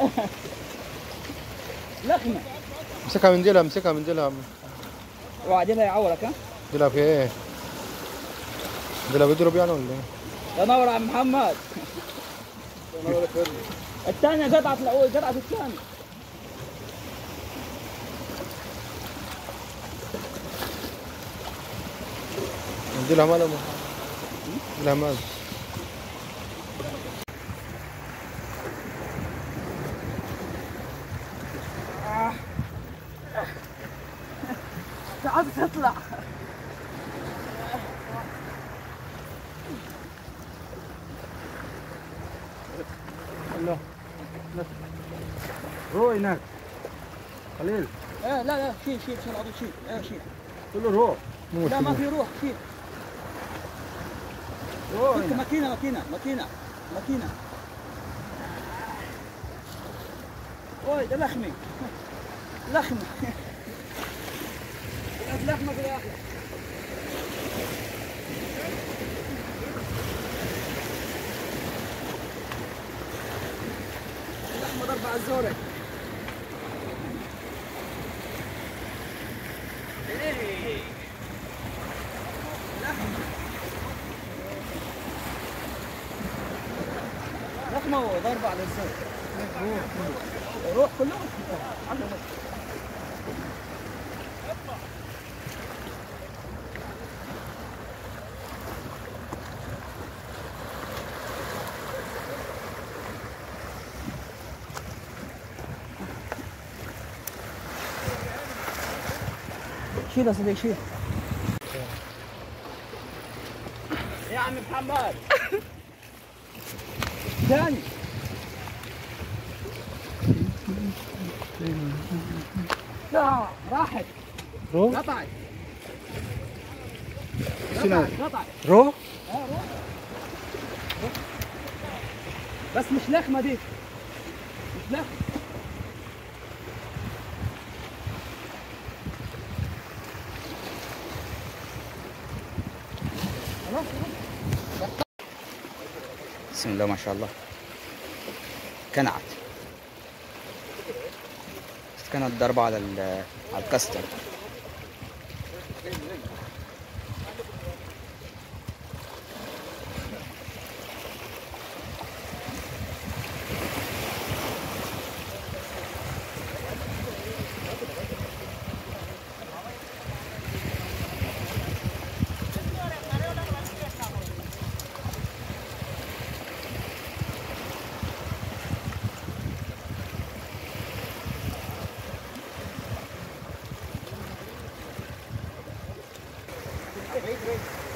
لخمه امسكها من ديلها امسكها من ديلها وبعدين يعورك ها ديلها في ايه؟ ديلها بيضرب يعني ولا ايه؟ تنور يا عم محمد الثانية قطعة الأول قطعة الثانية ديلها مالها ديلها مال عايز تطلع الله روح هناك خليل لا لا لا شيل شيل شيل عضو شيل اه شيل قول له روح مو لا ما مشكلة. في روح شيل روح فك هنا. ماكينة ماكينة ماكينة ماكينة اوي ده لخمي لخمة لخمة في الآخر لخمة ضرب على الزورق إيه. لخمة لخمة وضرب على الزورق روح كله شيل يا صديقي شيل يا عم محمد ثاني لا راحت روح قطعت شنو؟ قطعت قطعت روح اه روح روح. بس مش لخمه دي مش لخمه خلاص خلاص. بسم الله ما شاء الله كنعت بس كانت ضربة على ال- على الكاستر Wait, wait.